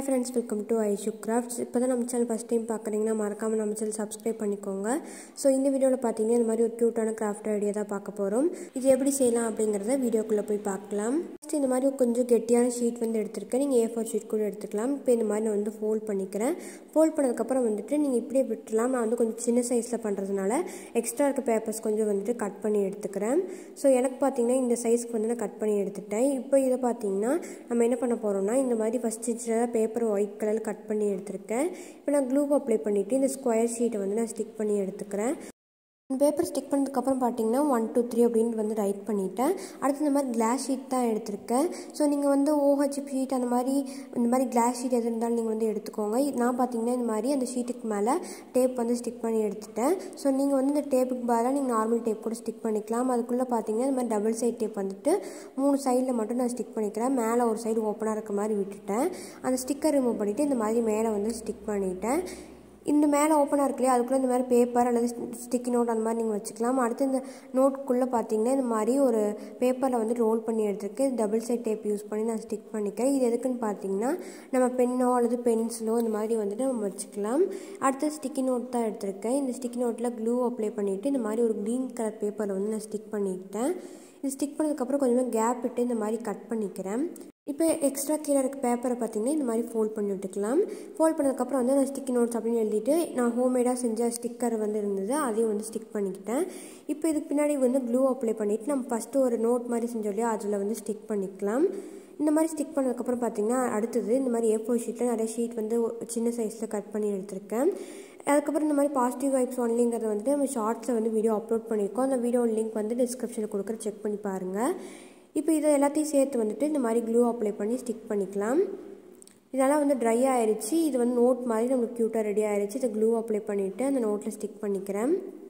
hi friends welcome to Aishu crafts இப்போ தான் நம்ம சேனல் ஃபஸ்ட் டைம் பார்க்குறீங்கன்னா மறக்காமல் நம்ம சேனல் சப்ஸ்கிரைப் பண்ணிக்கோங்க ஸோ இந்த வீடியோவில் பார்த்தீங்கன்னா இந்த மாதிரி ஒரு க்யூட்டான கிராஃப்ட் ஐடியா தான் பார்க்க போகிறோம் இது எப்படி செய்யலாம் அப்படிங்கிறத வீடியோக்குள்ளே போய் பார்க்கலாம் ஃபஸ்ட் இந்த மாதிரி கொஞ்சம் கெட்டியான ஷீட் வந்து எடுத்திருக்கேன் நீங்கள் ஏ ஃபோர் ஷீட் கூட எடுத்துக்கலாம் இப்போ இந்த மாதிரி நான் வந்து ஃபோல்ட் பண்ணிக்கிறேன் ஃபோல்ட் பண்ணதுக்கப்புறம் வந்துட்டு நீங்கள் இப்படியே விட்டுலாம் நான் வந்து கொஞ்சம் சின்ன சைஸில் பண்ணுறதுனால எக்ஸ்ட்ரா இருக்க பேப்பர்ஸ் கொஞ்சம் வந்துட்டு கட் பண்ணி எடுத்துக்கிறேன் ஸோ எனக்கு பார்த்தீங்கன்னா இந்த சைஸ்க்கு வந்து நான் கட் பண்ணி எடுத்துட்டேன் இப்போ இதை பார்த்தீங்கன்னா நம்ம என்ன பண்ண போகிறோம்னா இந்த மாதிரி ஃபஸ்ட் சின்னதாக பேப்பர் ஒயிட் கலர் கட் பண்ணி எடுத்திருக்கேன் இப்போ நான் க்ளூ அப்ளை பண்ணிவிட்டு இந்த ஸ்கொயர் ஷீட்டை வந்து நான் ஸ்டிக் பண்ணி எடுத்துக்கிறேன் இந்த பேப்பர் ஸ்டிக் பண்ணதுக்கப்புறம் பார்த்தீங்கன்னா ஒன் டூ த்ரீ அப்படின்னு வந்து ரைட் பண்ணிட்டேன் அடுத்து இந்த மாதிரி கிளாஸ் ஷீட் தான் எடுத்திருக்கேன் ஸோ நீங்கள் வந்து ஓஹெச் ஷீட் அந்த மாதிரி இந்த மாதிரி கிளாஸ் ஷீட் எது இருந்தாலும் நீங்கள் வந்து எடுத்துக்கோங்க நான் பார்த்தீங்கன்னா இந்த மாதிரி அந்த ஷீட்டுக்கு மேலே டேப் வந்து ஸ்டிக் பண்ணி எடுத்துட்டேன் ஸோ நீங்கள் வந்து இந்த டேப்புக்கு பதிலாக நீங்கள் நார்மல் டேப் கூட ஸ்டிக் பண்ணிக்கலாம் அதுக்குள்ளே பார்த்தீங்கன்னா இந்த மாதிரி டபுள் சைட் டேப் வந்துட்டு மூணு சைடில் மட்டும் நான் ஸ்டிக் பண்ணிக்கிறேன் மேலே ஒரு சைடு ஓப்பனாக இருக்க மாதிரி விட்டுட்டேன் அந்த ஸ்டிக்கர் ரிமூவ் பண்ணிவிட்டு இந்த மாதிரி மேலே வந்து ஸ்டிக் பண்ணிட்டேன் இந்த மேலே ஓப்பனாக இருக்கு இல்லையா அதுக்குள்ளே இந்த மாதிரி பேப்பர் அல்லது ஸ்டிக்கி நோட் அந்த மாதிரி நீங்கள் வச்சுக்கலாம் அடுத்து இந்த நோட்குள்ளே பார்த்தீங்கன்னா இந்த மாதிரி ஒரு பேப்பரில் வந்து ரோல் பண்ணி எடுத்துருக்கு டபுள் சைட் டேப் யூஸ் பண்ணி நான் ஸ்டிக் பண்ணிக்கிறேன் இது எதுக்குன்னு பார்த்தீங்கன்னா நம்ம பென்னோ அல்லது பென்சிலோ இந்த மாதிரி வந்துட்டு நம்ம வச்சுக்கலாம் அடுத்து ஸ்டிக்கி நோட் தான் எடுத்திருக்கேன் இந்த ஸ்டிக்கி நோட்டில் க்ளூ அப்ளை பண்ணிவிட்டு இந்த மாதிரி ஒரு க்ரீன் கலர் பேப்பரில் வந்து நான் ஸ்டிக் பண்ணிக்கிட்டேன் இது ஸ்டிக் பண்ணதுக்கப்புறம் கொஞ்சமாக கேப் விட்டு இந்த மாதிரி கட் பண்ணிக்கிறேன் இப்போ எக்ஸ்ட்ரா கீழே இருக்க பேப்பரை பார்த்தீங்கன்னா இந்த மாதிரி ஃபோல்ட் பண்ணி விட்டுக்கலாம் ஃபோல்ட் பண்ணதுக்கப்புறம் வந்து நான் ஸ்டிக்கி நோட்ஸ் அப்படின்னு எழுதிட்டு நான் ஹோம்மேடாக செஞ்ச ஸ்டிக்கர் வந்து இருந்தது அதையும் வந்து ஸ்டிக் பண்ணிக்கிட்டேன் இப்போ இதுக்கு பின்னாடி வந்து க்ளூ அப்ளை பண்ணிவிட்டு நம்ம ஃபஸ்ட்டு ஒரு நோட் மாதிரி செஞ்சோம் இல்லையா அதில் வந்து ஸ்டிக் பண்ணிக்கலாம் இந்த மாதிரி ஸ்டிக் பண்ணதுக்கப்புறம் பார்த்தீங்கன்னா அடுத்தது இந்த மாதிரி ஏ ஃபோர் ஷீட்டில் நிறைய ஷீட் வந்து சின்ன சைஸில் கட் பண்ணி எடுத்திருக்கேன் அதுக்கப்புறம் இந்த மாதிரி பாசிட்டிவ் வைப்ஸ் ஒன்லிங்கிறத வந்துட்டு நம்ம ஷார்ட்ஸில் வந்து வீடியோ அப்லோட் பண்ணியிருக்கோம் அந்த வீடியோ லிங்க் வந்து டிஸ்கிரிப்ஷனில் கொடுக்குற செக் பண்ணி பாருங்கள் இப்போ இதை எல்லாத்தையும் சேர்த்து வந்துட்டு இந்த மாதிரி க்ளூ அப்ளை பண்ணி ஸ்டிக் பண்ணிக்கலாம் இதெல்லாம் வந்து ட்ரை ஆயிடுச்சு இது வந்து நோட் மாதிரி நம்மளுக்கு க்யூட்டாக ரெடி ஆயிடுச்சு இதை க்ளூ அப்ளை பண்ணிவிட்டு அந்த நோட்டில் ஸ்டிக் பண்ணிக்கிறேன்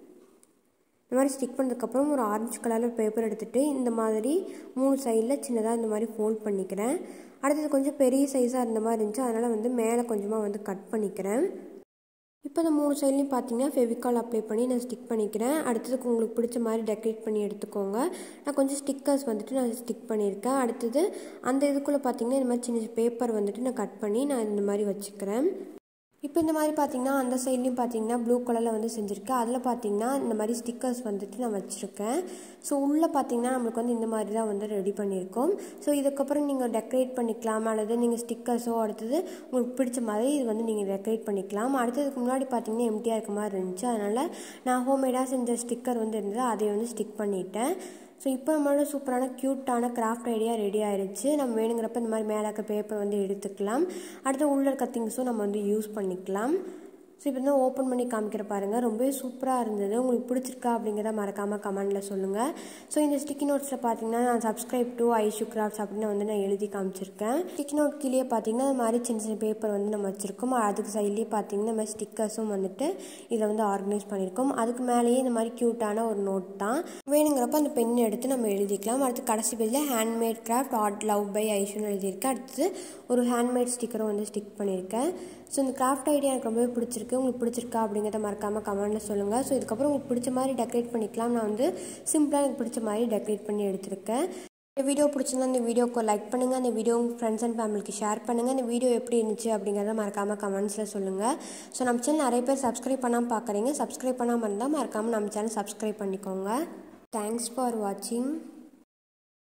இந்த மாதிரி ஸ்டிக் பண்ணதுக்கப்புறம் ஒரு ஆரஞ்சு கலரில் பேப்பர் எடுத்துகிட்டு இந்த மாதிரி மூணு சைடில் சின்னதாக இந்த மாதிரி ஃபோல்ட் பண்ணிக்கிறேன் அடுத்தது கொஞ்சம் பெரிய சைஸாக இருந்த மாதிரி இருந்துச்சு அதனால் வந்து மேலே கொஞ்சமாக வந்து கட் பண்ணிக்கிறேன் இப்போ இந்த மூணு சைட்லையும் பார்த்தீங்கன்னா ஃபெவிகால் அப்ளை பண்ணி நான் ஸ்டிக் பண்ணிக்கிறேன் அடுத்ததுக்கு உங்களுக்கு பிடிச்ச மாதிரி டெக்கரேட் பண்ணி எடுத்துக்கோங்க நான் கொஞ்சம் ஸ்டிக்கர்ஸ் வந்துட்டு நான் ஸ்டிக் பண்ணியிருக்கேன் அடுத்தது அந்த இதுக்குள்ளே பார்த்தீங்கன்னா இந்த மாதிரி சின்ன பேப்பர் வந்துட்டு நான் கட் பண்ணி நான் இந்த மாதிரி வச்சுக்கிறேன் இப்போ இந்த மாதிரி பார்த்தீங்கன்னா அந்த சைட்லேயும் பார்த்தீங்கன்னா ப்ளூ கலரில் வந்து செஞ்சுருக்கேன் அதில் பார்த்தீங்கன்னா இந்த மாதிரி ஸ்டிக்கர்ஸ் வந்துட்டு நான் வச்சுருக்கேன் ஸோ உள்ளே பார்த்தீங்கன்னா நம்மளுக்கு வந்து இந்த மாதிரி தான் வந்து ரெடி பண்ணியிருக்கோம் ஸோ இதுக்கப்புறம் நீங்கள் டெக்கரேட் பண்ணிக்கலாம் அல்லது நீங்கள் ஸ்டிக்கர்ஸோ அடுத்தது உங்களுக்கு பிடிச்ச மாதிரி இது வந்து நீங்கள் டெக்கரேட் பண்ணிக்கலாம் அடுத்ததுக்கு முன்னாடி பார்த்தீங்கன்னா எம்டியாக இருக்க மாதிரி இருந்துச்சு அதனால் நான் ஹோம்மேடாக செஞ்ச ஸ்டிக்கர் வந்து இருந்தது அதை வந்து ஸ்டிக் பண்ணிட்டேன் ஸோ இப்போ நம்மளோட சூப்பரான க்யூட்டான கிராஃப்ட் ஐடியா ரெடி ஆயிடுச்சு நம்ம வேணுங்கிறப்ப இந்த மாதிரி மேலே இருக்க பேப்பர் வந்து எடுத்துக்கலாம் அடுத்து உள்ள இருக்க திங்ஸும் நம்ம வந்து யூஸ் பண்ணிக்கலாம் ஸோ இப்போ தான் ஓப்பன் பண்ணி காமிக்கிற பாருங்கள் ரொம்பவே சூப்பராக இருந்தது உங்களுக்கு பிடிச்சிருக்கா அப்படிங்கிறத மறக்காமல் கமெண்டில் சொல்லுங்கள் ஸோ இந்த ஸ்டிக்கி நோட்ஸில் பார்த்தீங்கன்னா நான் சப்ஸ்கிரைப் டு ஐஷு கிராஃப்ட்ஸ் அப்படின்னு வந்து நான் எழுதி காமிச்சிருக்கேன் ஸ்டிக்கி நோட் கீழே பார்த்தீங்கன்னா இந்த மாதிரி சின்ன சின்ன பேப்பர் வந்து நம்ம வச்சுருக்கோம் அதுக்கு சைட்லேயே பார்த்தீங்கன்னா இந்த மாதிரி ஸ்டிக்கர்ஸும் வந்துட்டு இதில் வந்து ஆர்கனைஸ் பண்ணியிருக்கோம் அதுக்கு மேலேயே இந்த மாதிரி க்யூட்டான ஒரு நோட் தான் வேணுங்கிறப்ப அந்த பென் எடுத்து நம்ம எழுதிக்கலாம் அடுத்து கடைசி பேஜில் handmade craft art love by ஐஷுன்னு எழுதியிருக்கேன் அடுத்தது ஒரு ஹேண்ட்மேட் ஸ்டிக்கரும் வந்து ஸ்டிக் பண்ணியிருக்கேன் ஸோ இந்த கிராஃப்ட் ஐடியா எனக்கு ரொம்பவே பிடிச்சிருக்கு உங்களுக்கு பிடிச்சிருக்கா அப்படிங்கிறத மறக்காமல் கமெண்ட்டில் சொல்லுங்கள் ஸோ இதுக்கப்புறம் உங்களுக்கு பிடிச்ச மாதிரி டெக்கரேட் பண்ணிக்கலாம் நான் வந்து சிம்பிளாக எனக்கு பிடிச்ச மாதிரி டெக்கரேட் பண்ணி எடுத்திருக்கேன் இந்த வீடியோ பிடிச்சிருந்தா இந்த வீடியோக்கு லைக் பண்ணுங்கள் அந்த வீடியோ உங்கள் ஃப்ரெண்ட்ஸ் அண்ட் ஃபேமிலிக்கு ஷேர் பண்ணுங்கள் இந்த வீடியோ எப்படி இருந்துச்சு அப்படிங்கிறத மறக்காமல் கமெண்ட்ஸில் சொல்லுங்கள் ஸோ நம்ம சேனல் நிறைய பேர் சப்ஸ்கிரைப் பண்ணாமல் பார்க்குறீங்க சப்ஸ்கிரைப் பண்ணாமல் இருந்தால் மறக்காமல் நம்ம சேனல் சப்ஸ்கிரைப் பண்ணிக்கோங்க தேங்க்ஸ் ஃபார் வாட்சிங்